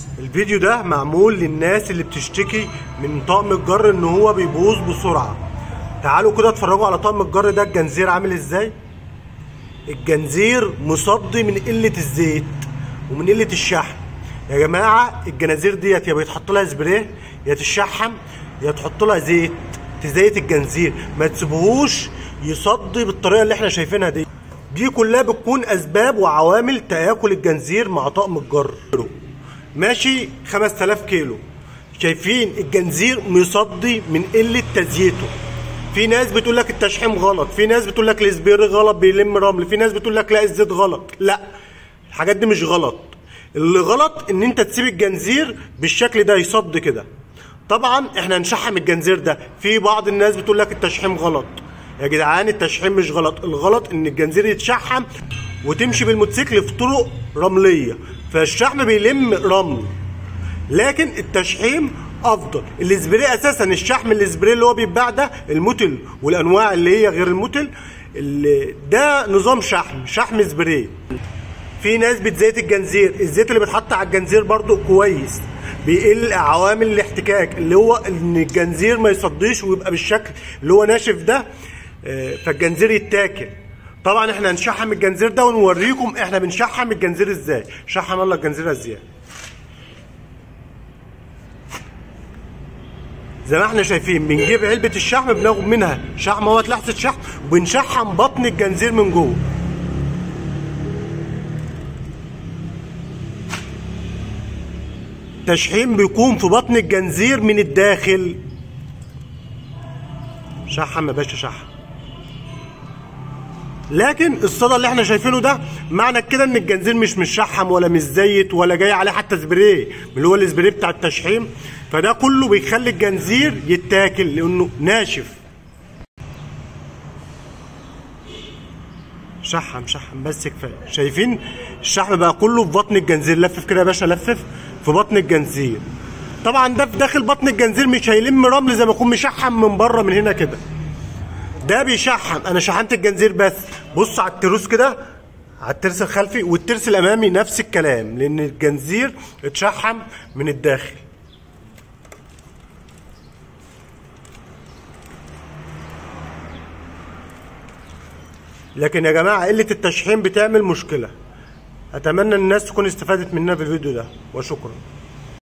الفيديو ده معمول للناس اللي بتشتكي من طقم الجر ان هو بيبوظ بسرعه تعالوا كده اتفرجوا على طقم الجر ده الجنزير عامل ازاي الجنزير مصدي من قله الزيت ومن قله الشحم يا جماعه الجنازير ديت يا بيتحط لها سبراي يا تشحم يا تحط لها زيت تزيت الجنزير ما تسيبوهوش يصدي بالطريقه اللي احنا شايفينها دي دي كلها بتكون اسباب وعوامل تاكل الجنزير مع طقم الجر ماشي 5000 كيلو شايفين الجنزير مصدي من قله تزييته في ناس بتقول لك التشحيم غلط في ناس بتقول لك الاسبير غلط بيلم رمل في ناس بتقول لك لا الزيت غلط لا الحاجات دي مش غلط اللي غلط ان انت تسيب الجنزير بالشكل ده يصد كده طبعا احنا هنشحم الجنزير ده في بعض الناس بتقول لك التشحيم غلط يا جدعان التشحيم مش غلط الغلط ان الجنزير يتشحم وتمشي بالموتوسيكل في طرق رمليه فالشحم بيلم رمل لكن التشحيم افضل الاسبري اساسا الشحم الاسبري اللي هو بيتباع ده الموتل والانواع اللي هي غير الموتل اللي ده نظام شحم شحم سبراي في ناس بتزيت الجنزير الزيت اللي بيتحط على الجنزير برضو كويس بيقل عوامل الاحتكاك اللي هو ان الجنزير ما يصديش ويبقى بالشكل اللي هو ناشف ده آه، فالجنزير يتاكل طبعا احنا هنشحم الجنزير ده ونوريكم احنا بنشحم الجنزير ازاي شحم الله الجنزير ازاي زي ما احنا شايفين بنجيب علبة الشحم بناخد منها شحم اهوت لحظة شحم وبنشحم بطن الجنزير من جوه التشحيم بيكون في بطن الجنزير من الداخل شحم يا باشا شحم لكن الصدى اللي احنا شايفينه ده معنى كده ان الجنزير مش مشحم ولا مش زيت ولا جاي عليه حتى سبراي من اللي هو السبراي بتاع التشحيم فده كله بيخلي الجنزير يتاكل لانه ناشف شحم شحم بس كفايه شايفين الشحم بقى كله في بطن الجنزير لفف كده يا باشا لفف في بطن الجنزير طبعا ده في داخل بطن الجنزير مش هيلم رمل زي ما يكون مشحم من بره من هنا كده ده بيشحم انا شحنت الجنزير بس بص على التروس كده على الترس الخلفي والترس الامامي نفس الكلام لان الجنزير اتشحم من الداخل لكن يا جماعه قله التشحيم بتعمل مشكله اتمنى الناس تكون استفادت مننا في الفيديو ده وشكرا